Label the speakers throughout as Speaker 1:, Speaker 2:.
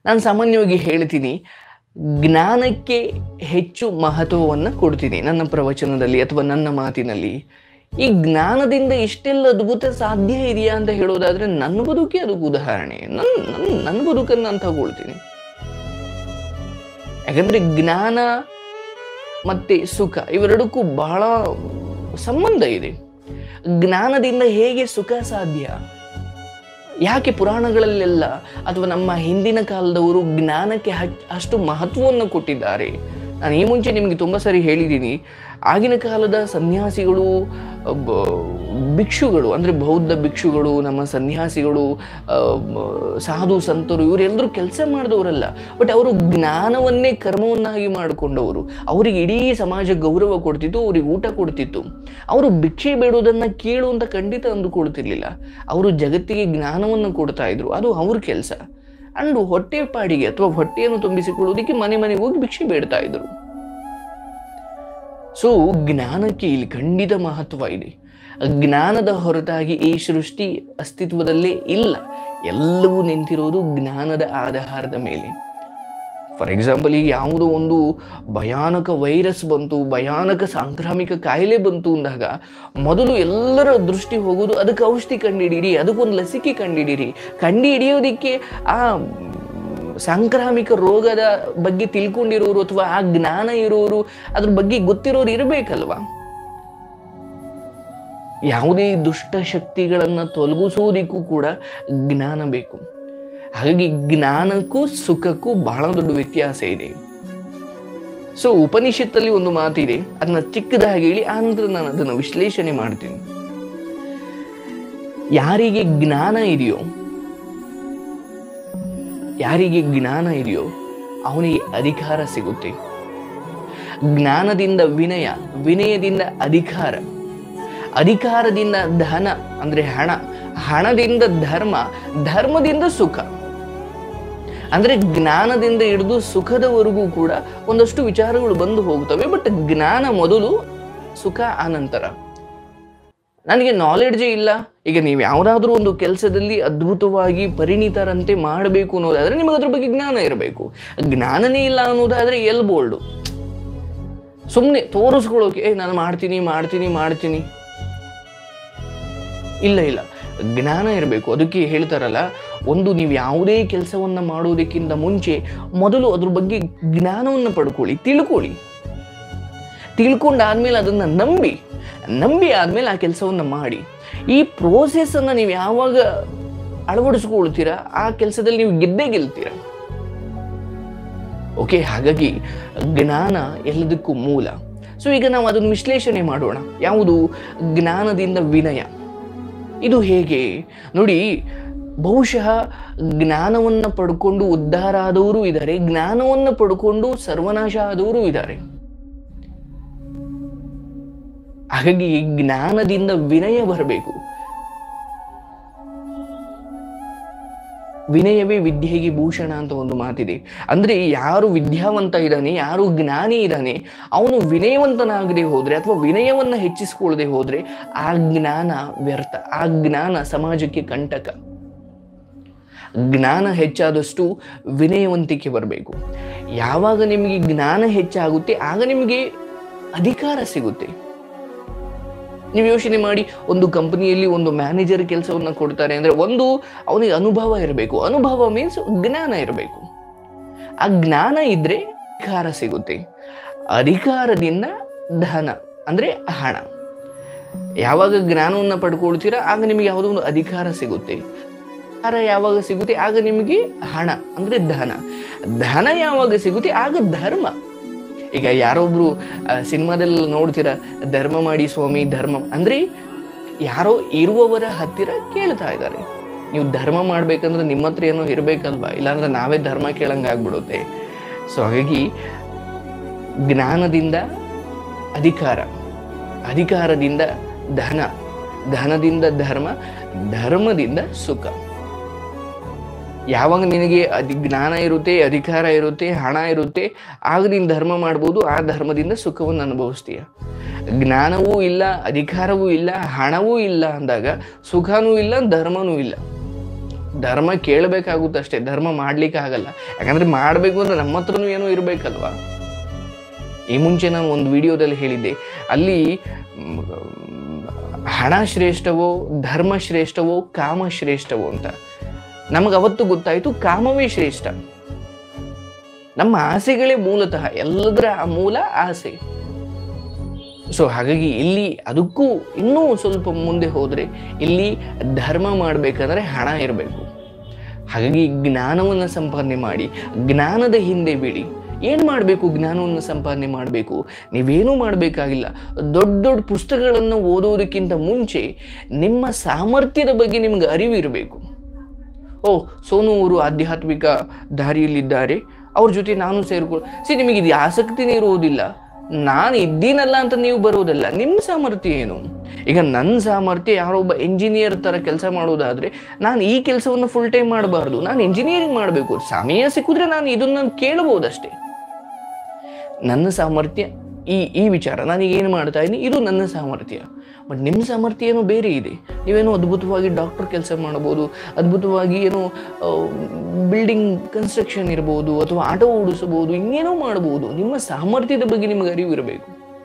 Speaker 1: ನಾನು ಸಾಮಾನ್ಯವಾಗಿ ಹೇಳ್ತೀನಿ ಜ್ಞಾನಕ್ಕೆ ಹೆಚ್ಚು ಮಹತ್ವವನ್ನು ಕೊಡ್ತೀನಿ ನನ್ನ ಪ್ರವಚನದಲ್ಲಿ ಅಥವಾ ನನ್ನ ಮಾತಿನಲ್ಲಿ ಈ ಜ್ಞಾನದಿಂದ ಇಷ್ಟೆಲ್ಲ ಅದ್ಭುತ ಸಾಧ್ಯ ಇದೆಯಾ ಅಂತ ಹೇಳೋದಾದ್ರೆ ನನ್ನ ಬದುಕೇ ಅದಕ್ಕೆ ಉದಾಹರಣೆ ನನ್ನ ನನ್ನ ನನ್ನ ಬದುಕನ್ನು ನಾನು ತಗೊಳ್ತೀನಿ ಯಾಕಂದ್ರೆ ಜ್ಞಾನ ಮತ್ತೆ ಸುಖ ಇವೆರಡಕ್ಕೂ ಬಹಳ ಸಂಬಂಧ ಇದೆ ಜ್ಞಾನದಿಂದ ಹೇಗೆ ಸುಖ ಸಾಧ್ಯ ಯಾಕೆ ಪುರಾಣಗಳಲ್ಲೆಲ್ಲ ಅಥವಾ ನಮ್ಮ ಹಿಂದಿನ ಕಾಲದವರು ಜ್ಞಾನಕ್ಕೆ ಹಚ್- ಅಷ್ಟು ಮಹತ್ವವನ್ನು ಕೊಟ್ಟಿದ್ದಾರೆ ನಾನು ಈ ಮುಂಚೆ ನಿಮಗೆ ತುಂಬ ಸರಿ ಹೇಳಿದ್ದೀನಿ ಆಗಿನ ಕಾಲದ ಸನ್ಯಾಸಿಗಳು ಬ- ಭಿಕ್ಷುಗಳು ಅಂದರೆ ಬೌದ್ಧ ಭಿಕ್ಷುಗಳು ನಮ್ಮ ಸನ್ಯಾಸಿಗಳು ಆ, ಮ- ಸಾಧು ಸಂತರು ಇವರೆಲ್ಲರೂ ಕೆಲಸ ಮಾಡಿದವರಲ್ಲ ಬಟ್ ಅವರು ಜ್ಞಾನವನ್ನೇ ಕರ್ಮವನ್ನಾಗಿ ಮಾಡಿಕೊಂಡವರು ಅವರಿಗೆ ಇಡೀ ಸಮಾಜ ಗೌರವ ಕೊಡ್ತಿತ್ತು ಅವ್ರಿಗೆ ಊಟ ಕೊಡ್ತಿತ್ತು ಅವರು ಭಿಕ್ಷೆ ಬೇಡೋದನ್ನ ಕೀಳು ಅಂತ ಖಂಡಿತ ಅಂದುಕೊಳ್ತಿರ್ಲಿಲ್ಲ ಅವರು ಜಗತ್ತಿಗೆ ಜ್ಞಾನವನ್ನು ಕೊಡ್ತಾ ಇದ್ರು ಅದು ಅವ್ರ ಕೆಲಸ ಅಂಡ್ ಹೊಟ್ಟೆ ಪಾಡಿಗೆ ಅಥವಾ ಹೊಟ್ಟೆಯನ್ನು ತುಂಬಿಸಿಕೊಳ್ಳೋದಕ್ಕೆ ಮನೆ ಮನೆಗೆ ಹೋಗಿ ಭಿಕ್ಷೆ ಬೇಡ್ತಾ ಇದ್ರು ಸೊ ಜ್ಞಾನಕ್ಕೆ ಇಲ್ಲಿ ಖಂಡಿತ ಮಹತ್ವ ಇದೆ ಜ್ಞಾನದ ಹೊರತಾಗಿ ಈ ಸೃಷ್ಟಿ ಅಸ್ತಿತ್ವದಲ್ಲೇ ಇಲ್ಲ ಎಲ್ಲವೂ ನಿಂತಿರೋದು ಜ್ಞಾನದ ಆಧಾರದ ಮೇಲೆ ಫಾರ್ ಎಕ್ಸಾಂಪಲ್ ಈಗ ಯಾವುದೋ ಒಂದು ಭಯಾನಕ ವೈರಸ್ ಬಂತು ಭಯಾನಕ ಸಾಂಕ್ರಾಮಿಕ ಕಾಯಿಲೆ ಬಂತು ಅಂದಾಗ ಮೊದಲು ಎಲ್ಲರ ದೃಷ್ಟಿ ಹೋಗೋದು ಅದಕ್ಕೆ ಔಷಧಿ ಕಂಡುಹಿಡೀರಿ ಅದಕ್ಕೊಂದು ಲಸಿಕೆ ಕಂಡುಹಿಡೀರಿ ಕಂಡುಹಿಡಿಯೋದಕ್ಕೆ ಆ ಸಾಂಕ್ರಾಮಿಕ ರೋಗದ ಬಗ್ಗೆ ತಿಳ್ಕೊಂಡಿರೋರು ಅಥವಾ ಆ ಜ್ಞಾನ ಇರೋರು ಅದ್ರ ಬಗ್ಗೆ ಗೊತ್ತಿರೋರು ಇರಬೇಕಲ್ವಾ ಯಾವುದೇ ದುಷ್ಟ ಶಕ್ತಿಗಳನ್ನ ತೊಲಗಿಸೋದಕ್ಕೂ ಕೂಡ ಜ್ಞಾನ ಬೇಕು ಹಾಗಾಗಿ ಜ್ಞಾನಕ್ಕೂ ಸುಖಕ್ಕೂ ಬಹಳ ದೊಡ್ಡ ವ್ಯತ್ಯಾಸ ಇದೆ ಸೊ ಉಪನಿಷತ್ತಲ್ಲಿ ಒಂದು ಮಾತಿದೆ ಅದನ್ನ ಚಿಕ್ಕದಾಗಿ ಹೇಳಿ ಆನಂತರ ನಾನು ಅದನ್ನು ವಿಶ್ಲೇಷಣೆ ಮಾಡ್ತೀನಿ ಯಾರಿಗೆ ಜ್ಞಾನ ಇದೆಯೋ ಯಾರಿಗೆ ಜ್ಞಾನ ಇದೆಯೋ ಅವನಿಗೆ ಅಧಿಕಾರ ಸಿಗುತ್ತೆ ಜ್ಞಾನದಿಂದ ವಿನಯ ವಿನಯದಿಂದ ಅಧಿಕಾರ ಅಧಿಕಾರದಿಂದ ಧನ ಅಂದ್ರೆ ಹಣ ಹಣದಿಂದ ಧರ್ಮ ಧರ್ಮದಿಂದ ಸುಖ ಅಂದ್ರೆ ಜ್ಞಾನದಿಂದ ಹಿಡಿದು ಸುಖದವರೆಗೂ ಕೂಡ ಒಂದಷ್ಟು ವಿಚಾರಗಳು ಬಂದು ಹೋಗ್ತವೆ ಬಟ್ ಜ್ಞಾನ ಮೊದಲು ಸುಖ ಆನಂತರ ನನಗೆ ನಾಲೆಡ್ಜೇ ಇಲ್ಲ ಈಗ ನೀವು ಯಾವುದಾದ್ರೂ ಒಂದು ಕೆಲಸದಲ್ಲಿ ಅದ್ಭುತವಾಗಿ ಪರಿಣಿತರಂತೆ ಮಾಡಬೇಕು ಅನ್ನೋದಾದ್ರೆ ನಿಮಗೆ ಅದ್ರ ಬಗ್ಗೆ ಜ್ಞಾನ ಇರಬೇಕು ಜ್ಞಾನನೇ ಇಲ್ಲ ಅನ್ನೋದಾದ್ರೆ ಎಲ್ ಬೋಲ್ಡು ಸುಮ್ಮನೆ ತೋರಿಸ್ಕೊಳ್ಳೋಕೆ ಏ ನಾನು ಮಾಡ್ತೀನಿ ಮಾಡ್ತೀನಿ ಮಾಡ್ತೀನಿ ಇಲ್ಲ ಇಲ್ಲ ಜ್ಞಾನ ಇರಬೇಕು ಅದಕ್ಕೆ ಹೇಳ್ತಾರಲ್ಲ ಒಂದು ನೀವು ಯಾವುದೇ ಕೆಲಸವನ್ನ ಮಾಡೋದಕ್ಕಿಂತ ಮುಂಚೆ ಮೊದಲು ಅದ್ರ ಬಗ್ಗೆ ಜ್ಞಾನವನ್ನು ಪಡ್ಕೊಳ್ಳಿ ತಿಳ್ಕೊಳ್ಳಿ ತಿಳ್ಕೊಂಡಾದ್ಮೇಲೆ ಅದನ್ನ ನಂಬಿ ನಂಬಿ ಆದ್ಮೇಲೆ ಆ ಕೆಲಸವನ್ನ ಮಾಡಿ ಈ ಪ್ರೋಸೆಸ್ ಅನ್ನ ನೀವು ಯಾವಾಗ ಅಳವಡಿಸ್ಕೊಳ್ತೀರಾ ಆ ಕೆಲಸದಲ್ಲಿ ನೀವು ಗೆದ್ದೇ ಗೆಲ್ತೀರಾ ಓಕೆ ಹಾಗಾಗಿ ಜ್ಞಾನ ಎಲ್ಲದಕ್ಕೂ ಮೂಲ ಸೊ ಈಗ ನಾವು ಅದನ್ನು ವಿಶ್ಲೇಷಣೆ ಮಾಡೋಣ ಯಾವುದು ಜ್ಞಾನದಿಂದ ವಿನಯ ಇದು ಹೇಗೆ ನೋಡಿ ಬಹುಶಃ ಜ್ಞಾನವನ್ನು ಪಡ್ಕೊಂಡು ಉದ್ಧಾರ ಆದವರು ಇದ್ದಾರೆ ಜ್ಞಾನವನ್ನು ಪಡ್ಕೊಂಡು ಸರ್ವನಾಶ ಆದವರು ಇದ್ದಾರೆ ಹಾಗಾಗಿ ಜ್ಞಾನದಿಂದ ವಿನಯ ಬರಬೇಕು ವಿನಯವೇ ವಿದ್ಯೆಗೆ ಭೂಷಣ ಅಂತ ಒಂದು ಮಾತಿದೆ ಅಂದ್ರೆ ಯಾರು ವಿದ್ಯಾವಂತ ಇದ್ದಾನೆ ಯಾರು ಜ್ಞಾನಿ ಇದ್ದಾನೆ ಅವನು ವಿನಯವಂತನಾಗದೆ ಹೋದ್ರೆ ಅಥವಾ ವಿನಯವನ್ನ ಹೆಚ್ಚಿಸಿಕೊಳ್ಳದೆ ಹೋದ್ರೆ ಆ ಜ್ಞಾನ ವ್ಯರ್ಥ ಆ ಜ್ಞಾನ ಸಮಾಜಕ್ಕೆ ಕಂಟಕ ಜ್ಞಾನ ಹೆಚ್ಚಾದಷ್ಟು ವಿನಯವಂತಿಕೆ ಬರಬೇಕು ಯಾವಾಗ ನಿಮಗೆ ಜ್ಞಾನ ಹೆಚ್ಚಾಗುತ್ತೆ ಆಗ ನಿಮಗೆ ಅಧಿಕಾರ ಸಿಗುತ್ತೆ ನೀವು ಯೋಚನೆ ಮಾಡಿ ಒಂದು ಕಂಪನಿಯಲ್ಲಿ ಒಂದು ಮ್ಯಾನೇಜರ್ ಕೆಲಸವನ್ನ ಕೊಡ್ತಾರೆ ಅಂದ್ರೆ ಒಂದು ಅವನಿಗೆ ಅನುಭವ ಇರಬೇಕು ಅನುಭವ ಮೀನ್ಸ್ ಜ್ಞಾನ ಇರಬೇಕು ಆ ಜ್ಞಾನ ಇದ್ರೆ ಅಧಿಕಾರ ಸಿಗುತ್ತೆ ಅಧಿಕಾರದಿಂದ ಧನ ಅಂದ್ರೆ ಹಣ ಯಾವಾಗ ಜ್ಞಾನವನ್ನು ಪಡ್ಕೊಳ್ತೀರಾ ಆಗ ನಿಮಗೆ ಯಾವುದೋ ಒಂದು ಅಧಿಕಾರ ಸಿಗುತ್ತೆ ಅಧಿಕಾರ ಯಾವಾಗ ಸಿಗುತ್ತೆ ಆಗ ನಿಮಗೆ ಹಣ ಅಂದ್ರೆ ಧನ ಧನ ಯಾವಾಗ ಸಿಗುತ್ತೆ ಆಗ ಧರ್ಮ ಈಗ ಯಾರೊಬ್ರು ಸಿನಿಮಾದಲ್ಲಿ ನೋಡ್ತೀರಾ ಧರ್ಮ ಮಾಡಿ ಸ್ವಾಮಿ ಧರ್ಮ ಅಂದ್ರೆ ಯಾರೋ ಇರುವವರ ಹತ್ತಿರ ಕೇಳ್ತಾ ಇದ್ದಾರೆ ನೀವು ಧರ್ಮ ಮಾಡ್ಬೇಕಂದ್ರೆ ನಿಮ್ಮ ಹತ್ರ ಏನೋ ಇರ್ಬೇಕಲ್ವಾ ಇಲ್ಲಾಂದ್ರೆ ನಾವೇ ಧರ್ಮ ಕೇಳಂಗ ಆಗ್ಬಿಡುತ್ತೆ ಸೊ ಹಾಗಾಗಿ ಜ್ಞಾನದಿಂದ ಅಧಿಕಾರ ಅಧಿಕಾರದಿಂದ ಧನ ಧನದಿಂದ ಧರ್ಮ ಧರ್ಮದಿಂದ ಸುಖ ಯಾವಾಗ ನಿನಗೆ ಅಧಿ ಜ್ಞಾನ ಇರುತ್ತೆ ಅಧಿಕಾರ ಇರುತ್ತೆ ಹಣ ಇರುತ್ತೆ ಆಗ ನೀನು ಧರ್ಮ ಮಾಡ್ಬೋದು ಆ ಧರ್ಮದಿಂದ ಸುಖವನ್ನು ಅನುಭವಿಸ್ತೀಯ ಜ್ಞಾನವೂ ಇಲ್ಲ ಅಧಿಕಾರವೂ ಇಲ್ಲ ಹಣವೂ ಇಲ್ಲ ಅಂದಾಗ ಸುಖನೂ ಇಲ್ಲ ಧರ್ಮನೂ ಇಲ್ಲ ಧರ್ಮ ಕೇಳಬೇಕಾಗುತ್ತೆ ಅಷ್ಟೇ ಧರ್ಮ ಮಾಡ್ಲಿಕ್ಕೆ ಆಗಲ್ಲ ಯಾಕಂದ್ರೆ ಮಾಡಬೇಕು ಅಂದ್ರೆ ನಮ್ಮ ಹತ್ರನೂ ಏನೋ ಇರಬೇಕಲ್ವಾ ಈ ಮುಂಚೆ ನಾನು ಒಂದು ವಿಡಿಯೋದಲ್ಲಿ ಹೇಳಿದ್ದೆ ಅಲ್ಲಿ ಮ್, ಹಣ ಶ್ರೇಷ್ಠವೋ ಧರ್ಮ ಶ್ರೇಷ್ಠವೋ ಕಾಮ ಶ್ರೇಷ್ಠವೋ ಅಂತ ನಮಗೆ ಅವತ್ತು ಗೊತ್ತಾಯಿತು ಕಾಮವೇ ಶ್ರೇಷ್ಠ ನಮ್ಮ ಆಸೆಗಳೇ ಮೂಲತಃ ಎಲ್ಲದರ ಮೂಲ ಆಸೆ ಸೊ ಹಾಗಾಗಿ ಇಲ್ಲಿ ಅದಕ್ಕೂ ಇನ್ನೂ ಸ್ವಲ್ಪ ಮುಂದೆ ಹೋದರೆ ಇಲ್ಲಿ ಧರ್ಮ ಮಾಡಬೇಕಂದ್ರೆ ಹಣ ಇರಬೇಕು ಹಾಗಾಗಿ ಜ್ಞಾನವನ್ನು ಸಂಪಾದನೆ ಮಾಡಿ ಜ್ಞಾನದ ಹಿಂದೆ ಬಿಡಿ ಏನು ಮಾಡಬೇಕು ಜ್ಞಾನವನ್ನು ಸಂಪಾದನೆ ಮಾಡಬೇಕು ನೀವೇನೂ ಮಾಡಬೇಕಾಗಿಲ್ಲ ದೊಡ್ಡ ದೊಡ್ಡ ಪುಸ್ತಕಗಳನ್ನು ಓದೋದಕ್ಕಿಂತ ಮುಂಚೆ ನಿಮ್ಮ ಸಾಮರ್ಥ್ಯದ ಬಗ್ಗೆ ನಿಮ್ಗೆ ಅರಿವು ಇರಬೇಕು ಓ ಸೋನು ಅವರು ಆಧ್ಯಾತ್ಮಿಕ ದಾರಿಯಲ್ಲಿದ್ದಾರೆ ಅವ್ರ ಜೊತೆ ನಾನು ಸೇರ್ಕೊಳ್ಳ ಸಿ ನಿಮಗೆ ಇದು ಆಸಕ್ತಿನೇ ಇರುವುದಿಲ್ಲ ನಾನು ಇದ್ದೀನಲ್ಲ ಅಂತ ನೀವು ಬರೋದಲ್ಲ ನಿಮ್ಮ ಸಾಮರ್ಥ್ಯ ಏನು ಈಗ ನನ್ನ ಸಾಮರ್ಥ್ಯ ಯಾರೊಬ್ಬ ಎಂಜಿನಿಯರ್ ಥರ ಕೆಲಸ ಮಾಡೋದಾದ್ರೆ ನಾನು ಈ ಕೆಲಸವನ್ನು ಫುಲ್ ಟೈಮ್ ಮಾಡಬಾರ್ದು ನಾನು ಇಂಜಿನಿಯರಿಂಗ್ ಮಾಡಬೇಕು ಸಮಯ ಸಿಕ್ಕಿದ್ರೆ ನಾನು ಇದನ್ನ ಕೇಳಬಹುದಷ್ಟೇ ನನ್ನ ಸಾಮರ್ಥ್ಯ ಈ ಈ ವಿಚಾರ ನಾನೀಗ ಏನು ಮಾಡ್ತಾ ಇದ್ದೀನಿ ಇದು ನನ್ನ ಸಾಮರ್ಥ್ಯ ಬಟ್ ನಿಮ್ಮ ಸಾಮರ್ಥ್ಯ ಏನೋ ಬೇರೆ ಇದೆ ನೀವೇನೋ ಅದ್ಭುತವಾಗಿ ಡಾಕ್ಟರ್ ಕೆಲಸ ಮಾಡ್ಬೋದು ಅದ್ಭುತವಾಗಿ ಏನೋ ಬಿಲ್ಡಿಂಗ್ ಕನ್ಸ್ಟ್ರಕ್ಷನ್ ಇರ್ಬೋದು ಅಥವಾ ಆಟೋ ಓಡಿಸಬಹುದು ಇನ್ನೇನೋ ಮಾಡ್ಬೋದು ನಿಮ್ಮ ಸಾಮರ್ಥ್ಯದ ಬಗ್ಗೆ ನಿಮಗೆ ಅರಿವು ಇರಬೇಕು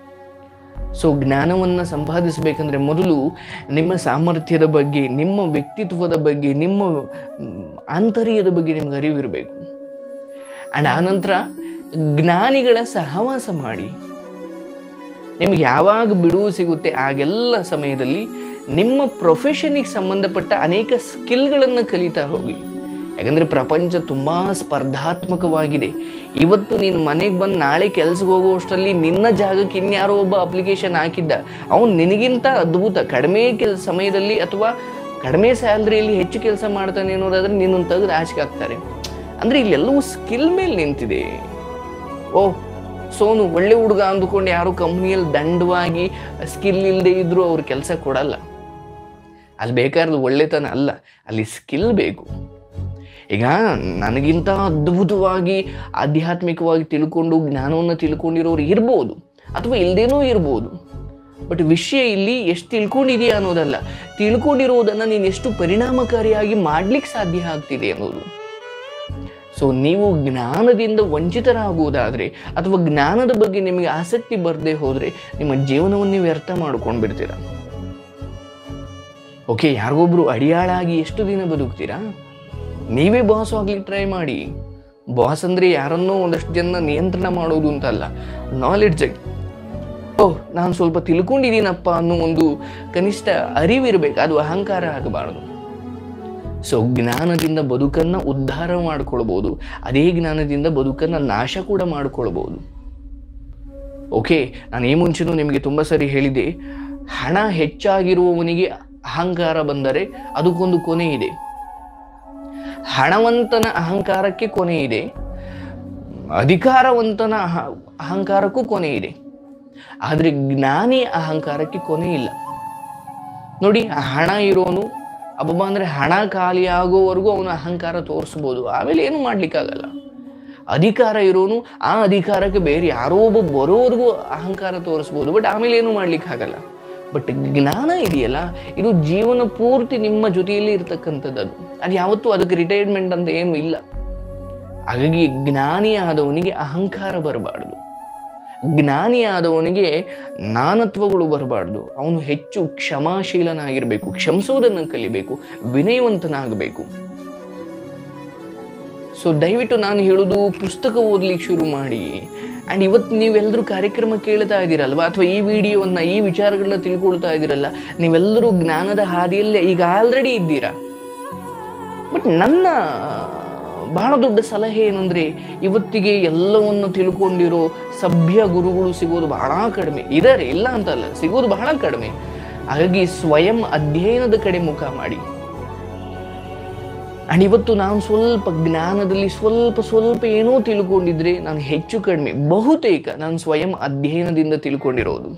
Speaker 1: ಸೊ ಜ್ಞಾನವನ್ನು ಸಂಪಾದಿಸಬೇಕಂದ್ರೆ ಮೊದಲು ನಿಮ್ಮ ಸಾಮರ್ಥ್ಯದ ಬಗ್ಗೆ ನಿಮ್ಮ ವ್ಯಕ್ತಿತ್ವದ ಬಗ್ಗೆ ನಿಮ್ಮ ಮ್, ಆಂತರ್ಯದ ಬಗ್ಗೆ ನಿಮ್ಗೆ ಅರಿವು ಇರಬೇಕು ಆ್ಯಂಡ್ ಆನಂತರ ಜ್ಞಾನಿಗಳ ಸಹವಾಸ ಮಾಡಿ ನಿಮ್ಗೆ ಯಾವಾಗ ಬಿಡುವು ಸಿಗುತ್ತೆ ಆಗೆಲ್ಲ ಸಮಯದಲ್ಲಿ ನಿಮ್ಮ ಪ್ರೊಫೆಷನಿಗೆ ಸಂಬಂಧಪಟ್ಟ ಅನೇಕ ಸ್ಕಿಲ್ಗಳನ್ನು ಕಲಿತಾ ಹೋಗಿ ಯಾಕಂದ್ರೆ ಪ್ರಪಂಚ ತುಂಬಾ ಸ್ಪರ್ಧಾತ್ಮಕವಾಗಿದೆ ಇವತ್ತು ನೀನು ಮನೆಗೆ ಬಂದು ನಾಳೆ ಕೆಲ್ಸಕ್ಕೆ ಹೋಗುವಷ್ಟರಲ್ಲಿ ನಿನ್ನ ಜಾಗಕ್ಕೆ ಇನ್ಯಾರೋ ಒಬ್ಬ ಅಪ್ಲಿಕೇಶನ್ ಹಾಕಿದ್ದ ಅವನು ನಿನಗಿಂತ ಅದ್ಭುತ ಕಡಿಮೆ ಕೆಲ್ ಸಮಯದಲ್ಲಿ ಅಥವಾ ಕಡಿಮೆ ಸ್ಯಾಲ್ರಿಯಲ್ಲಿ ಹೆಚ್ಚು ಕೆಲಸ ಮಾಡ್ತಾನೆ ಅನ್ನೋದಾದ್ರೆ ನಿನ್ನನ್ನು ತೆಗೆದು ಆಚೆಗೆ ಹಾಕ್ತಾರೆ ಅಂದ್ರೆ ಇಲ್ಲೆಲ್ಲವೂ ಸ್ಕಿಲ್ ಮೇಲೆ ನಿಂತಿದೆ ಓ ಸೋನು ಒಳ್ಳೆ ಹುಡುಗ ಅಂದುಕೊಂಡು ಯಾರು ಕಂಪ್ನಿಯಲ್ಲಿ ದಂಡವಾಗಿ ಸ್ಕಿಲ್ ಇಲ್ಲದೆ ಇದ್ರು ಅವ್ರ ಕೆಲಸ ಕೊಡಲ್ಲ ಅಲ್ಲಿ ಬೇಕಾದ್ರೆ ಒಳ್ಳೆತನ ಅಲ್ಲ ಅಲ್ಲಿ ಸ್ಕಿಲ್ ಬೇಕು ಈಗ ನನಗಿಂತ ಅದ್ಭುತವಾಗಿ ಆಧ್ಯಾತ್ಮಿಕವಾಗಿ ತಿಳ್ಕೊಂಡು ಜ್ಞಾನವನ್ನು ತಿಳ್ಕೊಂಡಿರೋರು ಇರ್ಬೋದು ಅಥವಾ ಇಲ್ದೇನೂ ಇರ್ಬೋದು ಬಟ್ ವಿಷಯ ಇಲ್ಲಿ ಎಷ್ಟು ತಿಳ್ಕೊಂಡಿದೆಯಾ ಅನ್ನೋದಲ್ಲ ತಿಳ್ಕೊಂಡಿರೋದನ್ನು ನೀನು ಎಷ್ಟು ಪರಿಣಾಮಕಾರಿಯಾಗಿ ಮಾಡ್ಲಿಕ್ಕೆ ಸಾಧ್ಯ ಆಗ್ತಿದೆ ಅನ್ನೋದು ಸೊ ನೀವು ಜ್ಞಾನದಿಂದ ವಂಚಿತರಾಗುವುದಾದ್ರೆ ಅಥವಾ ಜ್ಞಾನದ ಬಗ್ಗೆ ನಿಮಗೆ ಆಸಕ್ತಿ ಬರದೆ ಹೋದ್ರೆ ನಿಮ್ಮ ಜೀವನವನ್ನು ವ್ಯರ್ಥ ಮಾಡ್ಕೊಂಡು ಬಿಡ್ತೀರ ಓಕೆ ಯಾರಿಗೊಬ್ರು ಅಡಿಯಾಳಾಗಿ ಎಷ್ಟು ದಿನ ಬದುಕ್ತೀರಾ ನೀವೇ ಬಾಸ್ ಆಗ್ಲಿಕ್ಕೆ ಟ್ರೈ ಮಾಡಿ ಬಾಸ್ ಅಂದ್ರೆ ಯಾರನ್ನೋ ಒಂದಷ್ಟು ಜನ ನಿಯಂತ್ರಣ ಮಾಡೋದು ಅಂತಲ್ಲ ನಾಲೆಡ್ಜ್ ಓಹ್ ನಾನು ಸ್ವಲ್ಪ ತಿಳ್ಕೊಂಡಿದ್ದೀನಪ್ಪ ಅನ್ನೋ ಒಂದು ಕನಿಷ್ಠ ಅರಿವಿರ್ಬೇಕು ಅದು ಅಹಂಕಾರ ಆಗಬಾರದು ಸೊ ಜ್ಞಾನದಿಂದ ಬದುಕನ್ನ ಉದ್ಧಾರ ಮಾಡ್ಕೊಳ್ಬೋದು ಅದೇ ಜ್ಞಾನದಿಂದ ಬದುಕನ್ನ ನಾಶ ಕೂಡ ಮಾಡ್ಕೊಳ್ಬೋದು ಓಕೆ ನಾನು ಈ ಮುಂಚೆನೂ ನಿಮಗೆ ತುಂಬ ಸರಿ ಹೇಳಿದೆ ಹಣ ಹೆಚ್ಚಾಗಿರುವವನಿಗೆ ಅಹಂಕಾರ ಬಂದರೆ ಅದಕ್ಕೊಂದು ಕೊನೆ ಇದೆ ಹಣವಂತನ ಅಹಂಕಾರಕ್ಕೆ ಕೊನೆ ಇದೆ ಅಧಿಕಾರವಂತನ ಅಹ- ಅಹಂಕಾರಕ್ಕೂ ಕೊನೆ ಇದೆ ಆದರೆ ಜ್ಞಾನಿ ಅಹಂಕಾರಕ್ಕೆ ಕೊನೆ ಇಲ್ಲ ನೋಡಿ ಹಣ ಇರೋನು ಅಬ್ಬಬ್ಬ ಅಂದ್ರೆ ಹಣ ಖಾಲಿ ಆಗೋವರೆಗೂ ಅವನು ಅಹಂಕಾರ ತೋರಿಸ್ಬೋದು ಆಮೇಲೆ ಏನು ಮಾಡ್ಲಿಕ್ಕಾಗಲ್ಲ ಅಧಿಕಾರ ಇರೋನು ಆ ಅಧಿಕಾರಕ್ಕೆ ಬೇರೆ ಯಾರೋ ಒಬ್ಬ ಬರೋವರೆಗೂ ಅಹಂಕಾರ ತೋರಿಸ್ಬೋದು ಬಟ್ ಆಮೇಲೆ ಏನು ಮಾಡ್ಲಿಕ್ಕಾಗಲ್ಲ ಬಟ್ ಜ್ಞಾನ ಇದೆಯಲ್ಲ ಇದು ಜೀವನ ಪೂರ್ತಿ ನಿಮ್ಮ ಜೊತೆಯಲ್ಲಿ ಇರ್ತಕ್ಕಂಥದ್ದು ಅದು ಅದು ಯಾವತ್ತೂ ಅದಕ್ಕೆ ರಿಟೈರ್ಮೆಂಟ್ ಅಂತ ಏನು ಇಲ್ಲ ಹಾಗಾಗಿ ಜ್ಞಾನಿ ಆದವನಿಗೆ ಅಹಂಕಾರ ಬರಬಾರ್ದು ಜ್ಞಾನಿಯಾದವನಿಗೆ ನಾನತ್ವಗಳು ಬರಬಾರ್ದು ಅವನು ಹೆಚ್ಚು ಕ್ಷಮಾಶೀಲನಾಗಿರ್ಬೇಕು ಕ್ಷಮಿಸೋದನ್ನು ಕಲಿಬೇಕು ವಿನಯವಂತನಾಗಬೇಕು ಸೊ ದಯವಿಟ್ಟು ನಾನು ಹೇಳೋದು ಪುಸ್ತಕ ಓದ್ಲಿಕ್ಕೆ ಶುರು ಮಾಡಿ ಆ್ಯಂಡ್ ಇವತ್ತು ನೀವೆಲ್ಲರೂ ಕಾರ್ಯಕ್ರಮ ಕೇಳ್ತಾ ಇದ್ದೀರಲ್ವಾ ಅಥವಾ ಈ ವಿಡಿಯೋವನ್ನ ಈ ವಿಚಾರಗಳನ್ನ ತಿಳ್ಕೊಳ್ತಾ ಇದ್ದೀರಲ್ಲ ನೀವೆಲ್ಲರೂ ಜ್ಞಾನದ ಹಾದಿಯಲ್ಲೇ ಈಗ ಆಲ್ರೆಡಿ ಇದ್ದೀರಾ ಬಟ್ ನನ್ನ ಬಹಳ ದೊಡ್ಡ ಸಲಹೆ ಏನಂದ್ರೆ ಇವತ್ತಿಗೆ ಎಲ್ಲವನ್ನು ತಿಳ್ಕೊಂಡಿರೋ ಸಭ್ಯ ಗುರುಗಳು ಸಿಗೋದು ಬಹಳ ಕಡಿಮೆ ಇದಾರೆ ಇಲ್ಲ ಅಂತಲ್ಲ ಸಿಗೋದು ಬಹಳ ಕಡಿಮೆ ಹಾಗಾಗಿ ಸ್ವಯಂ ಅಧ್ಯಯನದ ಕಡೆ ಮುಖ ಮಾಡಿ ಅಂಡ್ ಇವತ್ತು ನಾನು ಸ್ವಲ್ಪ ಜ್ಞಾನದಲ್ಲಿ ಸ್ವಲ್ಪ ಸ್ವಲ್ಪ ಏನೋ ತಿಳ್ಕೊಂಡಿದ್ರೆ ನಾನು ಹೆಚ್ಚು ಕಡಿಮೆ ಬಹುತೇಕ ನಾನು ಸ್ವಯಂ ಅಧ್ಯಯನದಿಂದ ತಿಳ್ಕೊಂಡಿರೋದು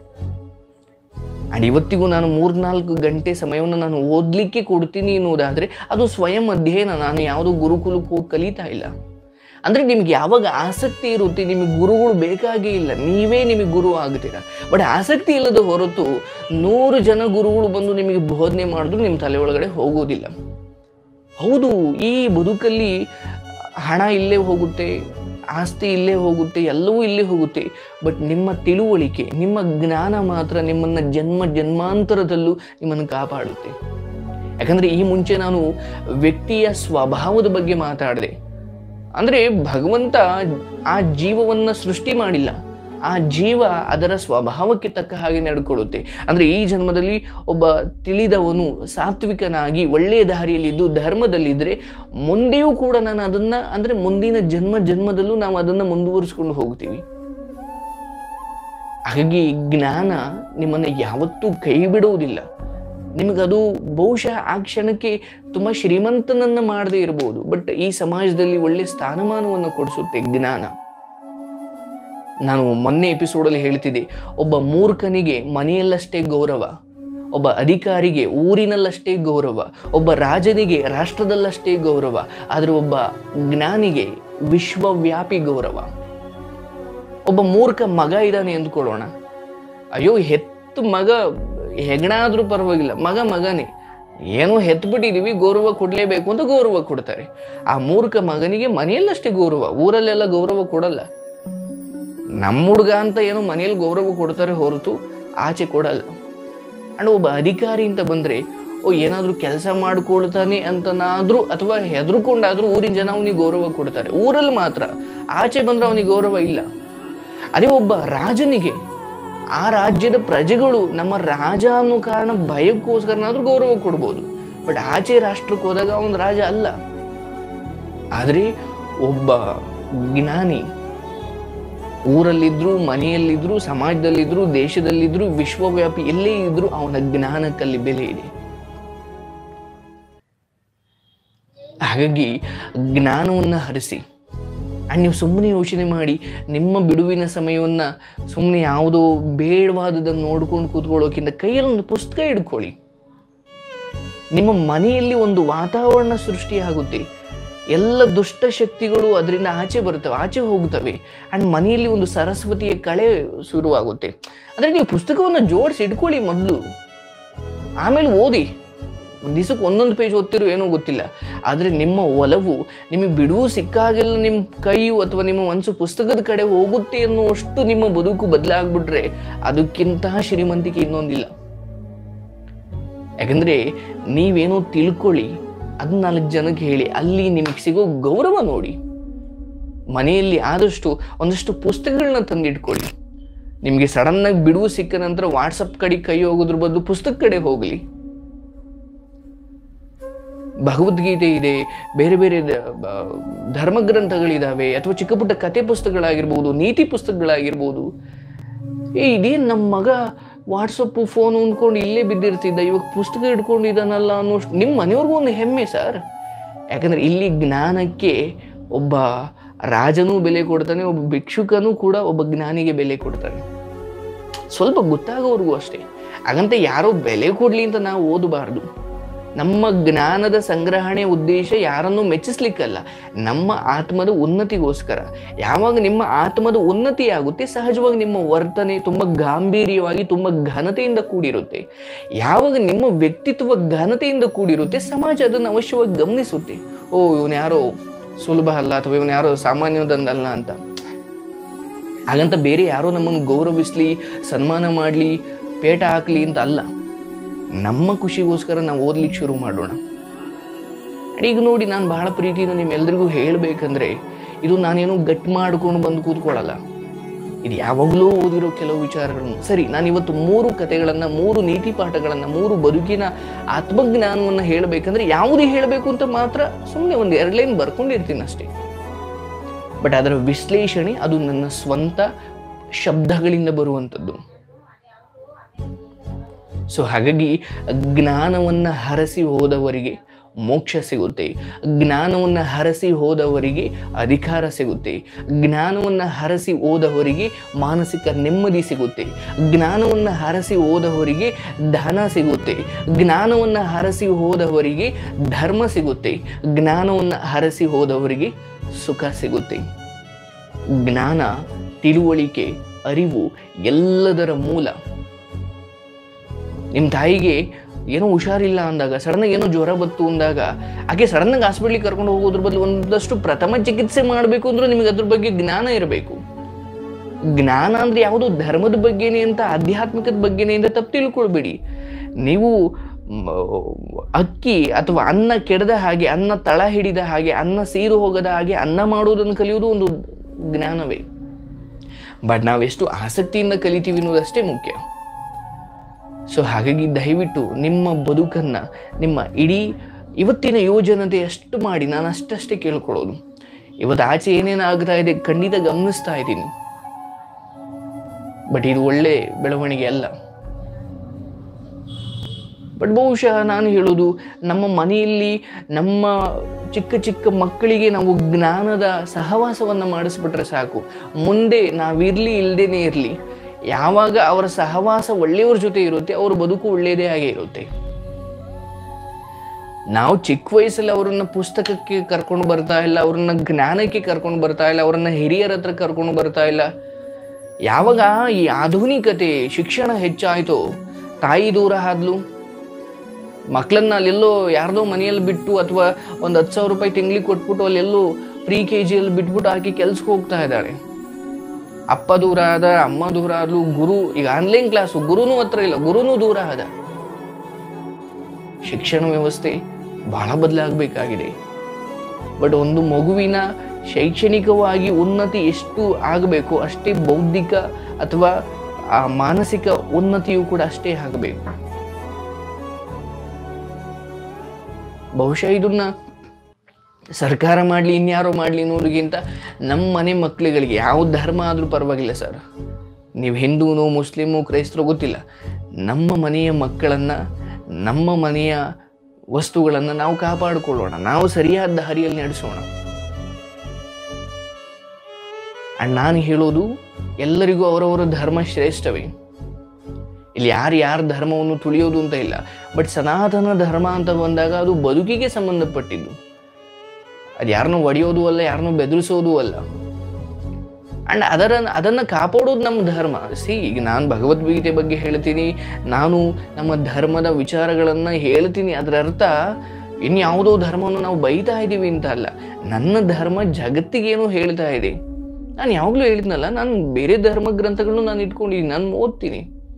Speaker 1: ಅಂಡ್ ಇವತ್ತಿಗೂ ನಾನು ಮೂರ್ನಾಲ್ಕು ಗಂಟೆ ಸಮಯವನ್ನು ನಾನು ಓದಲಿಕ್ಕೆ ಕೊಡ್ತೀನಿ ಅನ್ನೋದಾದ್ರೆ ಅದು ಸ್ವಯಂ ಅಧ್ಯಯನ ನಾನು ಯಾವುದೋ ಗುರುಕುಲಕ್ಕೆ ಹೋಗಿ ಕಲಿತಾ ಇಲ್ಲ ಅಂದ್ರೆ ನಿಮ್ಗೆ ಯಾವಾಗ ಆಸಕ್ತಿ ಇರುತ್ತೆ ನಿಮಗೆ ಗುರುಗಳು ಬೇಕಾಗೇ ಇಲ್ಲ ನೀವೇ ನಿಮಗೆ ಗುರು ಆಗ್ತೀರಾ ಬಟ್ ಆಸಕ್ತಿ ಇಲ್ಲದ ಹೊರತು ನೂರು ಜನ ಗುರುಗಳು ಬಂದು ನಿಮಗೆ ಬೋಧನೆ ಮಾಡಿದ್ರು ನಿಮ್ಮ ತಲೆ ಒಳಗಡೆ ಹೋಗೋದಿಲ್ಲ ಹೌದು ಈ ಬದುಕಲ್ಲಿ ಹಣ ಇಲ್ಲೇ ಹೋಗುತ್ತೆ ಆಸ್ತಿ ಇಲ್ಲೇ ಹೋಗುತ್ತೆ ಎಲ್ಲವೂ ಇಲ್ಲೇ ಹೋಗುತ್ತೆ ಬಟ್ ನಿಮ್ಮ ತಿಳುವಳಿಕೆ ನಿಮ್ಮ ಜ್ಞಾನ ಮಾತ್ರ ನಿಮ್ಮನ್ನ ಜನ್ಮ ಜನ್ಮಾಂತರದಲ್ಲೂ ನಿಮ್ಮನ್ನು ಕಾಪಾಡುತ್ತೆ ಯಾಕಂದ್ರೆ ಈ ಮುಂಚೆ ನಾನು ವ್ಯಕ್ತಿಯ ಸ್ವಭಾವದ ಬಗ್ಗೆ ಮಾತಾಡಿದೆ ಅಂದ್ರೆ ಭಗವಂತ ಆ ಜೀವವನ್ನ ಸೃಷ್ಟಿ ಮಾಡಿಲ್ಲ ಆ ಜೀವ ಅದರ ಸ್ವಭಾವಕ್ಕೆ ತಕ್ಕ ಹಾಗೆ ನಡ್ಕೊಳ್ಳುತ್ತೆ ಅಂದ್ರೆ ಈ ಜನ್ಮದಲ್ಲಿ ಒಬ್ಬ ತಿಳಿದವನು ಸಾತ್ವಿಕನಾಗಿ ಒಳ್ಳೆಯ ದಾರಿಯಲ್ಲಿದ್ದು ಧರ್ಮದಲ್ಲಿದ್ರೆ ಮುಂದೆಯೂ ಕೂಡ ನಾನು ಅದನ್ನ ಅಂದ್ರೆ ಮುಂದಿನ ಜನ್ಮ ಜನ್ಮದಲ್ಲೂ ನಾವು ಅದನ್ನ ಮುಂದುವರಿಸ್ಕೊಂಡು ಹೋಗ್ತೀವಿ ಹಾಗಾಗಿ ಜ್ಞಾನ ನಿಮ್ಮನ್ನ ಯಾವತ್ತೂ ಕೈ ಬಿಡುವುದಿಲ್ಲ ನಿಮಗದು ಬಹುಶಃ ಆ ಕ್ಷಣಕ್ಕೆ ತುಂಬಾ ಶ್ರೀಮಂತನನ್ನ ಮಾಡದೇ ಇರಬಹುದು ಬಟ್ ಈ ಸಮಾಜದಲ್ಲಿ ಒಳ್ಳೆ ಸ್ಥಾನಮಾನವನ್ನು ಕೊಡಿಸುತ್ತೆ ಜ್ಞಾನ ನಾನು ಮೊನ್ನೆ ಎಪಿಸೋಡಲ್ಲಿ ಹೇಳ್ತಿದ್ದೆ ಒಬ್ಬ ಮೂರ್ಖನಿಗೆ ಮನೆಯಲ್ಲಷ್ಟೇ ಗೌರವ ಒಬ್ಬ ಅಧಿಕಾರಿಗೆ ಊರಿನಲ್ಲಷ್ಟೇ ಗೌರವ ಒಬ್ಬ ರಾಜನಿಗೆ ರಾಷ್ಟ್ರದಲ್ಲಷ್ಟೇ ಗೌರವ ಆದ್ರೆ ಒಬ್ಬ ಜ್ಞಾನಿಗೆ ವಿಶ್ವವ್ಯಾಪಿ ಗೌರವ ಒಬ್ಬ ಮೂರ್ಖ ಮಗ ಇದ್ದಾನೆ ಅಂದ್ಕೊಳ್ಳೋಣ ಅಯ್ಯೋ ಹೆತ್ತು ಮಗ ಹೆಗಣ ಆದ್ರೂ ಪರವಾಗಿಲ್ಲ ಮಗ ಮಗನೇ ಏನೋ ಹೆತ್ಬಿಟ್ಟಿದೀವಿ ಗೌರವ ಕೊಡ್ಲೇಬೇಕು ಅಂತ ಗೌರವ ಕೊಡ್ತಾರೆ ಆ ಮೂರ್ಖ ಮಗನಿಗೆ ಮನೆಯಲ್ಲಷ್ಟೇ ಗೌರವ ಊರಲ್ಲೆಲ್ಲ ಗೌರವ ಕೊಡಲ್ಲ ನಮ್ಮ ಹುಡುಗ ಅಂತ ಏನೋ ಮನೆಯಲ್ಲಿ ಗೌರವ ಕೊಡ್ತಾರೆ ಹೊರತು ಆಚೆ ಕೊಡಲ್ಲ ಅಂಡ್ ಒಬ್ಬ ಅಧಿಕಾರಿ ಅಂತ ಬಂದ್ರೆ ಓ ಏನಾದ್ರೂ ಕೆಲಸ ಮಾಡ್ಕೊಳ್ತಾನೆ ಅಂತನಾದ್ರೂ ಅಥವಾ ಹೆದರ್ಕೊಂಡಾದ್ರೂ ಊರಿನ ಜನ ಅವನಿಗೆ ಗೌರವ ಕೊಡ್ತಾರೆ ಊರಲ್ಲಿ ಮಾತ್ರ ಆಚೆ ಬಂದ್ರೆ ಅವನಿಗೆ ಗೌರವ ಇಲ್ಲ ಅದೇ ಒಬ್ಬ ರಾಜನಿಗೆ ಆ ರಾಜ್ಯದ ಪ್ರಜೆಗಳು ನಮ್ಮ ರಾಜ ಅನ್ನೋ ಕಾರಣ ಭಯಕ್ಕೋಸ್ಕರನಾದ್ರೂ ಗೌರವ ಕೊಡ್ಬೋದು ಬಟ್ ಆಚೆ ರಾಷ್ಟ್ರಕ್ಕೆ ಹೋದಾಗ ಅವನ ರಾಜ ಅಲ್ಲ ಆದ್ರೆ ಒಬ್ಬ ಜ್ಞಾನಿ ಊರಲ್ಲಿದ್ರು ಮನೆಯಲ್ಲಿದ್ರು ಸಮಾಜದಲ್ಲಿದ್ರು ದೇಶದಲ್ಲಿದ್ರು ವಿಶ್ವವ್ಯಾಪಿ ಎಲ್ಲೇ ಇದ್ರು ಅವನ ಜ್ಞಾನಕ್ಕಲ್ಲಿ ಬೆಲೆ ಇದೆ ಹಾಗಾಗಿ ಜ್ಞಾನವನ್ನ ಹರಿಸಿ ಅಂಡ್ ನೀವು ಸುಮ್ಮನೆ ಯೋಚನೆ ಮಾಡಿ ನಿಮ್ಮ ಬಿಡುವಿನ ಸಮಯವನ್ನ ಸುಮ್ಮನೆ ಯಾವುದೋ ಬೇಡವಾದದನ್ನು ನೋಡ್ಕೊಂಡು ಕೂತ್ಕೊಳ್ಳೋಕ್ಕಿಂತ ಕೈಯಲ್ಲಿ ಒಂದು ಪುಸ್ತಕ ಹಿಡ್ಕೊಳ್ಳಿ ನಿಮ್ಮ ಮನೆಯಲ್ಲಿ ಒಂದು ವಾತಾವರಣ ಸೃಷ್ಟಿಯಾಗುತ್ತೆ ಎಲ್ಲ ದುಷ್ಟ ಶಕ್ತಿಗಳು ಅದರಿಂದ ಆಚೆ ಬರ್ತವೆ ಆಚೆ ಹೋಗ್ತವೆ ಅಂಡ್ ಮನೆಯಲ್ಲಿ ಒಂದು ಸರಸ್ವತಿಯ ಕಳೆ ಶುರುವಾಗುತ್ತೆ ಅಂದ್ರೆ ನೀವು ಪುಸ್ತಕವನ್ನು ಜೋಡಿಸಿ ಇಟ್ಕೊಳ್ಳಿ ಮೊದಲು ಆಮೇಲೆ ಓದಿ ಒಂದು ದಿವಸಕ್ಕೆ ಒಂದೊಂದು ಪೇಜ್ ಓದ್ತಿರೋ ಏನೋ ಗೊತ್ತಿಲ್ಲ ಆದರೆ ನಿಮ್ಮ ಒಲವು ನಿಮಗೆ ಬಿಡುವು ಸಿಕ್ಕಾಗೆಲ್ಲ ನಿಮ್ಮ ಕೈಯು ಅಥವಾ ನಿಮ್ಮ ಮನಸ್ಸು ಪುಸ್ತಕದ ಕಡೆ ಹೋಗುತ್ತೆ ಅನ್ನುವಷ್ಟು ನಿಮ್ಮ ಬದುಕು ಬದಲಾಗ್ಬಿಟ್ರೆ ಅದಕ್ಕಿಂತ ಶ್ರೀಮಂತಿಕೆ ಇನ್ನೊಂದಿಲ್ಲ ಯಾಕಂದ್ರೆ ನೀವೇನೋ ತಿಳ್ಕೊಳ್ಳಿ ಅದು ನಾಲ್ಕು ಜನಕ್ಕೆ ಹೇಳಿ ಅಲ್ಲಿ ನಿಮಗೆ ಸಿಗೋ ಗೌರವ ನೋಡಿ ಮನೆಯಲ್ಲಿ ಆದಷ್ಟು ಒಂದಷ್ಟು ಪುಸ್ತಕಗಳನ್ನ ತಂದಿಟ್ಕೊಳ್ಳಿ ನಿಮಗೆ ಸಡನ್ನಾಗಿ ಬಿಡುವು ಸಿಕ್ಕ ನಂತರ ವಾಟ್ಸಪ್ ಕಡೆ ಕೈ ಹೋಗೋದ್ರ ಬದಲು ಪುಸ್ತಕ ಕಡೆ ಹೋಗಲಿ ಭಗವದ್ಗೀತೆ ಇದೆ ಬೇರೆ ಬೇರೆ ದ- ಬ- ಧರ್ಮಗ್ರಂಥಗಳಿದಾವೆ ಅಥವಾ ಚಿಕ್ಕ ಪುಟ್ಟ ಕತೆ ಪುಸ್ತಕಗಳಾಗಿರ್ಬೋದು ನೀತಿ ಪುಸ್ತಕಗಳಾಗಿರ್ಬೋದು ಏ ಇದೇನು ನಮ್ಮ ಮಗ ವಾಟ್ಸಪ್ಪು ಫೋನ್ ಅಂದ್ಕೊಂಡು ಇಲ್ಲೇ ಬಿದ್ದಿರ್ತಿದ್ದ ಇವಾಗ ಪುಸ್ತಕ ಹಿಡ್ಕೊಂಡಿದ್ದಾನಲ್ಲ ಅನ್ನೋಷ್ಟು ನಿಮ್ಮ ಮನೆಯವ್ರಿಗೂ ಒಂದು ಹೆಮ್ಮೆ ಸರ್ ಯಾಕಂದ್ರೆ ಇಲ್ಲಿ ಜ್ಞಾನಕ್ಕೆ ಒಬ್ಬ ರಾಜನೂ ಬೆಲೆ ಕೊಡ್ತಾನೆ ಒಬ್ಬ ಭಿಕ್ಷುಕನೂ ಕೂಡ ಒಬ್ಬ ಜ್ಞಾನಿಗೆ ಬೆಲೆ ಕೊಡ್ತಾನೆ ಸ್ವಲ್ಪ ಗೊತ್ತಾಗೋರ್ಗೂ ಅಷ್ಟೇ ಹಾಗಂತ ಯಾರೋ ಬೆಲೆ ಕೊಡ್ಲಿ ಅಂತ ನಾವು ಓದಬಾರ್ದು ನಮ್ಮ ಜ್ಞಾನದ ಸಂಗ್ರಹಣೆ ಉದ್ದೇಶ ಯಾರನ್ನು ಮೆಚ್ಚಿಸ್ಲಿಕ್ಕಲ್ಲ ನಮ್ಮ ಆತ್ಮದ ಉನ್ನತಿಗೋಸ್ಕರ ಯಾವಾಗ ನಿಮ್ಮ ಆತ್ಮದ ಉನ್ನತಿ ಆಗುತ್ತೆ ಸಹಜವಾಗಿ ನಿಮ್ಮ ವರ್ತನೆ ತುಂಬಾ ಗಾಂಭೀರ್ಯವಾಗಿ ತುಂಬಾ ಘನತೆಯಿಂದ ಕೂಡಿರುತ್ತೆ ಯಾವಾಗ ನಿಮ್ಮ ವ್ಯಕ್ತಿತ್ವ ಘನತೆಯಿಂದ ಕೂಡಿರುತ್ತೆ ಸಮಾಜ ಅದನ್ನು ಅವಶ್ಯವಾಗಿ ಗಮನಿಸುತ್ತೆ ಓ ಇವನು ಯಾರೋ ಸುಲಭ ಅಲ್ಲ ಅಥವಾ ಇವನು ಯಾರೋ ಸಾಮಾನ್ಯದಂದಲ್ಲ ಅಂತ ಹಾಗಂತ ಬೇರೆ ಯಾರೋ ನಮ್ಮನ್ನು ಗೌರವಿಸ್ಲಿ ಸನ್ಮಾನ ಮಾಡಲಿ ಪೇಟ ಹಾಕ್ಲಿ ಅಂತ ಅಲ್ಲ ನಮ್ಮ ಖುಷಿಗೋಸ್ಕರ ನಾವು ಓದ್ಲಿಕ್ಕೆ ಶುರು ಮಾಡೋಣ ಈಗ ನೋಡಿ ನಾನು ಬಹಳ ಪ್ರೀತಿಯಿಂದ ನಿಮ್ಮೆಲ್ರಿಗೂ ಹೇಳಬೇಕಂದ್ರೆ ಇದು ನಾನೇನು ಗಟ್ ಮಾಡ್ಕೊಂಡು ಬಂದು ಕೂತ್ಕೊಳ್ಳಲ್ಲ ಇದು ಯಾವಾಗಲೂ ಓದಿರೋ ಕೆಲವು ವಿಚಾರಗಳನ್ನು ಸರಿ ನಾನು ಇವತ್ತು ಮೂರು ಕಥೆಗಳನ್ನ ಮೂರು ನೀತಿ ಪಾಠಗಳನ್ನ ಮೂರು ಬದುಕಿನ ಆತ್ಮಜ್ಞಾನವನ್ನ ಹೇಳಬೇಕಂದ್ರೆ ಯಾವುದೇ ಹೇಳಬೇಕು ಅಂತ ಮಾತ್ರ ಸುಮ್ಮನೆ ಒಂದು ಎರಡು ಲೈನ್ ಬರ್ಕೊಂಡಿರ್ತೀನಿ ಅಷ್ಟೇ ಬಟ್ ಅದರ ವಿಶ್ಲೇಷಣೆ ಅದು ನನ್ನ ಸ್ವಂತ ಶಬ್ದಗಳಿಂದ ಬರುವಂಥದ್ದು ಸೊ ಹಾಗಾಗಿ ಜ್ಞಾನವನ್ನ ಹರಸಿ ಹೋದವರಿಗೆ ಮೋಕ್ಷ ಸಿಗುತ್ತೆ ಜ್ಞಾನವನ್ನ ಹರಸಿ ಹೋದವರಿಗೆ ಅಧಿಕಾರ ಸಿಗುತ್ತೆ ಜ್ಞಾನವನ್ನ ಹರಸಿ ಹೋದವರಿಗೆ ಮಾನಸಿಕ ನೆಮ್ಮದಿ ಸಿಗುತ್ತೆ ಜ್ಞಾನವನ್ನ ಹರಸಿ ಹೋದವರಿಗೆ ಧನ ಸಿಗುತ್ತೆ ಜ್ಞಾನವನ್ನ ಹರಸಿ ಹೋದವರಿಗೆ ಧರ್ಮ ಸಿಗುತ್ತೆ ಜ್ಞಾನವನ್ನ ಹರಸಿ ಹೋದವರಿಗೆ ಸುಖ ಸಿಗುತ್ತೆ ಜ್ಞಾನ ತಿಳುವಳಿಕೆ ಅರಿವು ಎಲ್ಲದರ ಮೂಲ ನಿಮ್ಮ ತಾಯಿಗೆ ಏನೋ ಹುಷಾರಿಲ್ಲ ಅಂದಾಗ ಸಡನ್ನಾಗಿ ಏನೋ ಜ್ವರ ಬತ್ತು ಅಂದಾಗ ಆಕೆ ಸಡನ್ನಾಗಿ ಹಾಸ್ಪಿಟ್ಲಿಗೆ ಕರ್ಕೊಂಡು ಹೋಗೋದ್ರ ಬದಲು ಒಂದಷ್ಟು ಪ್ರಥಮ ಚಿಕಿತ್ಸೆ ಮಾಡಬೇಕು ಅಂದ್ರೆ ನಿಮಗೆ ಅದ್ರ ಬಗ್ಗೆ ಜ್ಞಾನ ಇರಬೇಕು ಜ್ಞಾನ ಅಂದ್ರೆ ಯಾವುದೋ ಧರ್ಮದ ಬಗ್ಗೆನೇ ಅಂತ ಆಧ್ಯಾತ್ಮಿಕದ ಬಗ್ಗೆನೇ ಅಂತ ತಪ್ಪು ತಿಳ್ಕೊಳ್ಬೇಡಿ ನೀವು ಮ್, ಅಕ್ಕಿ ಅಥವಾ ಅನ್ನ ಕೆಡದ ಹಾಗೆ ಅನ್ನ ತಳ ಹಿಡಿದ ಹಾಗೆ ಅನ್ನ ಸೀರು ಹೋಗದ ಹಾಗೆ ಅನ್ನ ಮಾಡುವುದನ್ನು ಕಲಿಯುವುದು ಒಂದು ಜ್ಞಾನವೇ ಬಟ್ ನಾವೆಷ್ಟು ಆಸಕ್ತಿಯಿಂದ ಕಲಿತೀವಿ ಅನ್ನೋದಷ್ಟೇ ಮುಖ್ಯ ಸೊ ಹಾಗಾಗಿ ದಯವಿಟ್ಟು ನಿಮ್ಮ ಬದುಕನ್ನ ನಿಮ್ಮ ಇಡೀ ಇವತ್ತಿನ ಯೋಜನತೆ ಎಷ್ಟು ಮಾಡಿ ನಾನು ಅಷ್ಟಷ್ಟೇ ಕೇಳ್ಕೊಳ್ಳೋದು ಇವತ್ತು ಆಚೆ ಏನೇನು ಆಗ್ತಾ ಇದೆ ಖಂಡಿತ ಗಮನಿಸ್ತಾ ಇದ್ದೀನಿ ಬಟ್ ಇದು ಒಳ್ಳೆ ಬೆಳವಣಿಗೆ ಅಲ್ಲ ಬಟ್ ಬಹುಶಃ ನಾನು ಹೇಳೋದು ನಮ್ಮ ಮನೆಯಲ್ಲಿ ನಮ್ಮ ಚಿಕ್ಕ ಚಿಕ್ಕ ಮಕ್ಕಳಿಗೆ ನಾವು ಜ್ಞಾನದ ಸಹವಾಸವನ್ನು ಮಾಡಿಸ್ಬಿಟ್ರೆ ಸಾಕು ಮುಂದೆ ನಾವಿರ್ಲಿ ಇಲ್ದೇನೆ ಇರಲಿ ಯಾವಾಗ ಅವರ ಸಹವಾಸ ಒಳ್ಳೆಯವ್ರ ಜೊತೆ ಇರುತ್ತೆ ಅವ್ರ ಬದುಕು ಒಳ್ಳೆಯದೇ ಆಗೇ ಇರುತ್ತೆ ನಾವು ಚಿಕ್ಕ ವಯಸ್ಸಲ್ಲಿ ಅವರನ್ನ ಪುಸ್ತಕಕ್ಕೆ ಕರ್ಕೊಂಡು ಬರ್ತಾ ಇಲ್ಲ ಅವ್ರನ್ನ ಜ್ಞಾನಕ್ಕೆ ಕರ್ಕೊಂಡು ಬರ್ತಾ ಇಲ್ಲ ಅವರನ್ನ ಹಿರಿಯರ ಹತ್ರ ಕರ್ಕೊಂಡು ಬರ್ತಾ ಇಲ್ಲ ಯಾವಾಗ ಈ ಆಧುನಿಕತೆ ಶಿಕ್ಷಣ ಹೆಚ್ಚಾಯ್ತೋ ತಾಯಿ ದೂರ ಆದ್ಲು ಮಕ್ಕಳನ್ನ ಅಲ್ಲೆಲ್ಲೋ ಯಾರ್ದೋ ಮನೆಯಲ್ಲಿ ಬಿಟ್ಟು ಅಥವಾ ಒಂದು ಹತ್ತು ಸಾವಿರ ರೂಪಾಯಿ ತಿಂಗ್ಳಿಗೆ ಕೊಟ್ಬಿಟ್ಟು ಅಲ್ಲೆಲ್ಲೋ ಪ್ರೀ ಕೆ ಜಿಯಲ್ಲಿ ಬಿಟ್ಬಿಟ್ಟು ಆಕೆ ಕೆಲ್ಸಕ್ಕೆ ಹೋಗ್ತಾ ಇದ್ದಾಳೆ ಅಪ್ಪ ದೂರ ಆದ ಅಮ್ಮ ದೂರ ಆದ್ಲು ಗುರು ಈಗ ಆನ್ಲೈನ್ ಕ್ಲಾಸು ಗುರುನೂ ಹತ್ರ ಇಲ್ಲ ಗುರುನೂ ದೂರ ಆದ ಶಿಕ್ಷಣ ವ್ಯವಸ್ಥೆ ಬಹಳ ಬದಲಾಗಬೇಕಾಗಿದೆ ಬಟ್ ಒಂದು ಮಗುವಿನ ಶೈಕ್ಷಣಿಕವಾಗಿ ಉನ್ನತಿ ಎಷ್ಟು ಆಗಬೇಕು ಅಷ್ಟೇ ಬೌದ್ಧಿಕ ಅಥವಾ ಆ ಮಾನಸಿಕ ಉನ್ನತಿಯು ಕೂಡ ಅಷ್ಟೇ ಆಗಬೇಕು ಬಹುಶಃ ಇದನ್ನ ಸರ್ಕಾರ ಮಾಡಲಿ ಇನ್ಯಾರೋ ಮಾಡಲಿ ಅನ್ನೋದಕ್ಕಿಂತ ನಮ್ಮ ಮನೆ ಮಕ್ಕಳುಗಳಿಗೆ ಯಾವ ಧರ್ಮ ಆದರೂ ಪರವಾಗಿಲ್ಲ ಸರ್ ನೀವು ಹಿಂದೂನೋ ಮುಸ್ಲಿಮು ಕ್ರೈಸ್ತರು ಗೊತ್ತಿಲ್ಲ ನಮ್ಮ ಮನೆಯ ಮಕ್ಕಳನ್ನು ನಮ್ಮ ಮನೆಯ ವಸ್ತುಗಳನ್ನು ನಾವು ಕಾಪಾಡಿಕೊಳ್ಳೋಣ ನಾವು ಸರಿಯಾದ ದಾರಿಯಲ್ಲಿ ನಡೆಸೋಣ ಅಂಡ್ ನಾನು ಹೇಳೋದು ಎಲ್ಲರಿಗೂ ಅವರವರ ಧರ್ಮ ಶ್ರೇಷ್ಠವೇ ಇಲ್ಲಿ ಯಾರು ಯಾರ ಧರ್ಮವನ್ನು ತುಳಿಯೋದು ಅಂತ ಇಲ್ಲ ಬಟ್ ಸನಾತನ ಧರ್ಮ ಅಂತ ಬಂದಾಗ ಅದು ಬದುಕಿಗೆ ಸಂಬಂಧಪಟ್ಟಿದ್ದು ಅದು ಯಾರನ್ನೂ ಒಡೆಯೋದು ಅಲ್ಲ ಯಾರನ್ನೂ ಬೆದರಿಸೋದು ಅಲ್ಲ ಅಂಡ್ ಅದರ ಅದನ್ನ ಕಾಪಾಡೋದು ನಮ್ಮ ಧರ್ಮ ಸಿ ಈಗ ನಾನು ಭಗವದ್ಗೀತೆ ಬಗ್ಗೆ ಹೇಳ್ತೀನಿ ನಾನು ನಮ್ಮ ಧರ್ಮದ ವಿಚಾರಗಳನ್ನ ಹೇಳ್ತೀನಿ ಅದರ ಅರ್ಥ ಇನ್ಯಾವುದೋ ಧರ್ಮವನ್ನು ನಾವು ಬೈತಾ ಇದ್ದೀವಿ ಅಂತ ಅಲ್ಲ ನನ್ನ ಧರ್ಮ ಜಗತ್ತಿಗೇನೋ ಹೇಳ್ತಾ ಇದೆ ನಾನು ಯಾವಾಗಲೂ ಹೇಳಿದ್ನಲ್ಲ ನಾನು ಬೇರೆ ಧರ್ಮ ಗ್ರಂಥಗಳನ್ನು ನಾನು ಇಟ್ಕೊಂಡಿದ್ದೀನಿ ನಾನು ಓದ್ತೀನಿ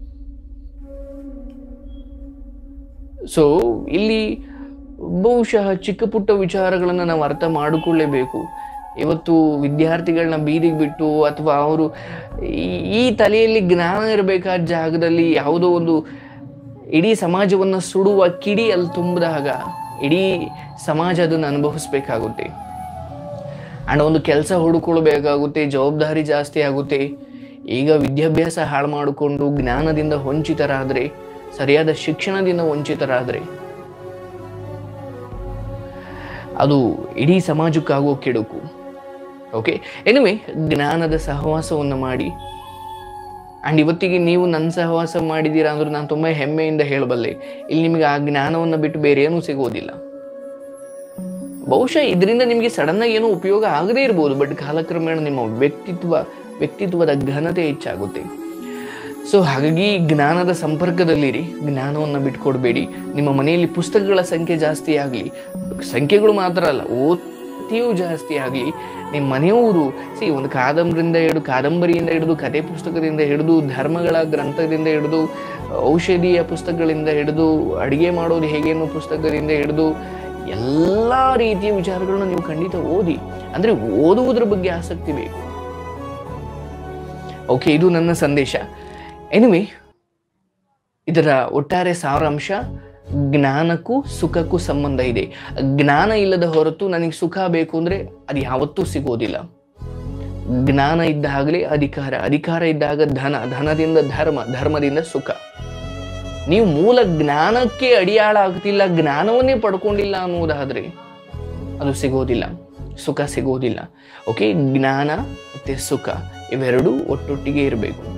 Speaker 1: ಸೊ ಇಲ್ಲಿ ಬಹುಶಃ ಚಿಕ್ಕ ಪುಟ್ಟ ವಿಚಾರಗಳನ್ನು ನಾವು ಅರ್ಥ ಮಾಡಿಕೊಳ್ಳೇಬೇಕು ಇವತ್ತು ವಿದ್ಯಾರ್ಥಿಗಳನ್ನ ಬೀದಿಗೆ ಬಿಟ್ಟು ಅಥವಾ ಅವರು ಈ- ಈ ತಲೆಯಲ್ಲಿ ಜ್ಞಾನ ಇರಬೇಕಾದ ಜಾಗದಲ್ಲಿ ಯಾವುದೋ ಒಂದು ಇಡೀ ಸಮಾಜವನ್ನು ಸುಡುವ ಕಿಡಿ ಅಲ್ಲಿ ತುಂಬಿದಾಗ ಇಡೀ ಸಮಾಜ ಅದನ್ನು ಅನುಭವಿಸ್ಬೇಕಾಗುತ್ತೆ ಆ್ಯಂಡ್ ಒಂದು ಕೆಲಸ ಹುಡುಕೊಳ್ಬೇಕಾಗುತ್ತೆ ಜವಾಬ್ದಾರಿ ಜಾಸ್ತಿ ಆಗುತ್ತೆ ಈಗ ವಿದ್ಯಾಭ್ಯಾಸ ಹಾಳು ಮಾಡಿಕೊಂಡು ಜ್ಞಾನದಿಂದ ವಂಚಿತರಾದರೆ ಸರಿಯಾದ ಶಿಕ್ಷಣದಿಂದ ವಂಚಿತರಾದರೆ ಅದು ಇಡೀ ಸಮಾಜಕ್ಕಾಗೋ ಕೆಡುಕು ಓಕೆ ಎನಿವೆ ಜ್ಞಾನದ ಸಹವಾಸವನ್ನು ಮಾಡಿ ಆ್ಯಂಡ್ ಇವತ್ತಿಗೆ ನೀವು ನನ್ನ ಸಹವಾಸ ಮಾಡಿದ್ದೀರಾ ಅಂದ್ರೆ ನಾನು ತುಂಬ ಹೆಮ್ಮೆಯಿಂದ ಹೇಳಬಲ್ಲೆ ಇಲ್ಲಿ ನಿಮಗೆ ಆ ಜ್ಞಾನವನ್ನು ಬಿಟ್ಟು ಬೇರೆ ಏನೂ ಸಿಗೋದಿಲ್ಲ ಬಹುಶಃ ಇದರಿಂದ ನಿಮಗೆ ಸಡನ್ ಆಗಿ ಏನೂ ಉಪಯೋಗ ಆಗದೇ ಇರ್ಬೋದು ಬಟ್ ಕಾಲಕ್ರಮೇಣ ನಿಮ್ಮ ವ್ಯಕ್ತಿತ್ವ ವ್ಯಕ್ತಿತ್ವದ ಘನತೆ ಹೆಚ್ಚಾಗುತ್ತೆ ಸೊ ಹಾಗಾಗಿ ಜ್ಞಾನದ ಸಂಪರ್ಕದಲ್ಲಿರಿ ಜ್ಞಾನವನ್ನು ಬಿಟ್ಕೊಡ್ಬೇಡಿ ನಿಮ್ಮ ಮನೆಯಲ್ಲಿ ಪುಸ್ತಕಗಳ ಸಂಖ್ಯೆ ಜಾಸ್ತಿ ಆಗಲಿ ಸಂಖ್ಯೆಗಳು ಮಾತ್ರ ಅಲ್ಲ ಓದ್ತಿಯೂ ಜಾಸ್ತಿ ಆಗಲಿ ನಿಮ್ಮ ಮನೆಯವರು ಸಿ ಒಂದು ಕಾದಂಬರಿಂದ ಹಿಡಿದು ಕಾದಂಬರಿಯಿಂದ ಹಿಡಿದು ಕತೆ ಪುಸ್ತಕದಿಂದ ಹಿಡಿದು ಧರ್ಮಗಳ ಗ್ರಂಥದಿಂದ ಹಿಡಿದು ಔಷಧೀಯ ಪುಸ್ತಕಗಳಿಂದ ಹಿಡಿದು ಅಡಿಗೆ ಮಾಡೋದು ಹೇಗೆ ಅನ್ನೋ ಪುಸ್ತಕದಿಂದ ಹಿಡಿದು ಎಲ್ಲ ರೀತಿಯ ವಿಚಾರಗಳನ್ನ ನೀವು ಖಂಡಿತ ಓದಿ ಅಂದ್ರೆ ಓದುವುದರ ಬಗ್ಗೆ ಆಸಕ್ತಿ ಬೇಕು ಓಕೆ ಇದು ನನ್ನ ಸಂದೇಶ ಎನಿವೆ ಇದರ ಒಟ್ಟಾರೆ ಸಾರಾಂಶ ಜ್ಞಾನಕ್ಕೂ ಸುಖಕ್ಕೂ ಸಂಬಂಧ ಇದೆ ಜ್ಞಾನ ಇಲ್ಲದ ಹೊರತು ನನಗೆ ಸುಖ ಬೇಕು ಅಂದ್ರೆ ಅದು ಯಾವತ್ತೂ ಸಿಗೋದಿಲ್ಲ ಜ್ಞಾನ ಇದ್ದಾಗಲೇ ಅಧಿಕಾರ ಅಧಿಕಾರ ಇದ್ದಾಗ ಧನ ಧನದಿಂದ ಧರ್ಮ ಧರ್ಮದಿಂದ ಸುಖ ನೀವು ಮೂಲ ಜ್ಞಾನಕ್ಕೆ ಅಡಿಯಾಳ ಆಗ್ತಿಲ್ಲ ಜ್ಞಾನವನ್ನೇ ಪಡ್ಕೊಂಡಿಲ್ಲ ಅನ್ನುವುದಾದ್ರೆ ಅದು ಸಿಗೋದಿಲ್ಲ ಸುಖ ಸಿಗೋದಿಲ್ಲ ಓಕೆ ಜ್ಞಾನ ಮತ್ತೆ ಸುಖ ಇವೆರಡೂ ಒಟ್ಟೊಟ್ಟಿಗೆ ಇರಬೇಕು